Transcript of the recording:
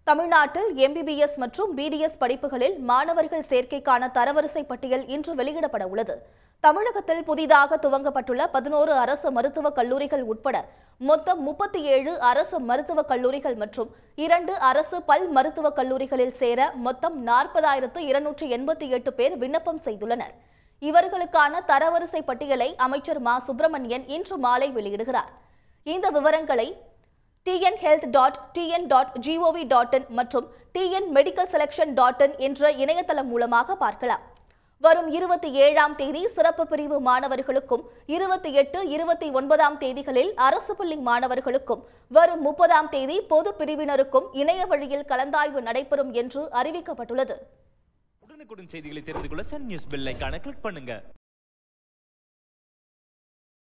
தமிழ்நாட்டில் எம்பிபிஎஸ் மற்றும் பிடிஎஸ் படிப்புகளில் மாணவர்கள் சேர்க்கைக்கான தரவரிசை பட்டியல் இன்று வெளியிடப்பட உள்ளது தமிழகத்தில் புதிதாக துவங்கப்பட்டுள்ள பதினோரு அரசு மருத்துவக் கல்லூரிகள் உட்பட மொத்தம் முப்பத்தி ஏழு அரசு மருத்துவக் கல்லூரிகள் மற்றும் இரண்டு அரசு பல் மருத்துவக் கல்லூரிகளில் சேர மொத்தம் நாற்பதாயிரத்து இருநூற்று எண்பத்தி எட்டு பேர் விண்ணப்பம் செய்துள்ளனர் இவர்களுக்கான தரவரிசை பட்டியலை அமைச்சர் மா சுப்பிரமணியன் இன்று மாலை வெளியிடுகிறார் இந்த விவரங்களை TN health dot TN dot G O V dot in மற்றும் TN medical selection dot in என்ற இணையதளம் மூலமாக பார்க்கலாம் வரும் இருபத்தி ஏழாம் தேதி சிறப்பு பிரிவு மாணவர்களுக்கும் இருபத்தி எட்டு இருபத்தி ஒன்பதாம் தேதிகளில் அரசு பள்ளி மாணவர்களுக்கும் வரும் முப்பதாம் தேதி பொது பிரிவினருக்கும் இணைய வழியில் கலந்தாய்வு நடைபெறும் என்று அறிவிக்கப்பட்டுள்ளது உடனுக்குடன் செய்திகளை தெரிந்து கொள்ள சன் நியூஸ் பெல் ஐகானை கிளிக் பண்ணுங்க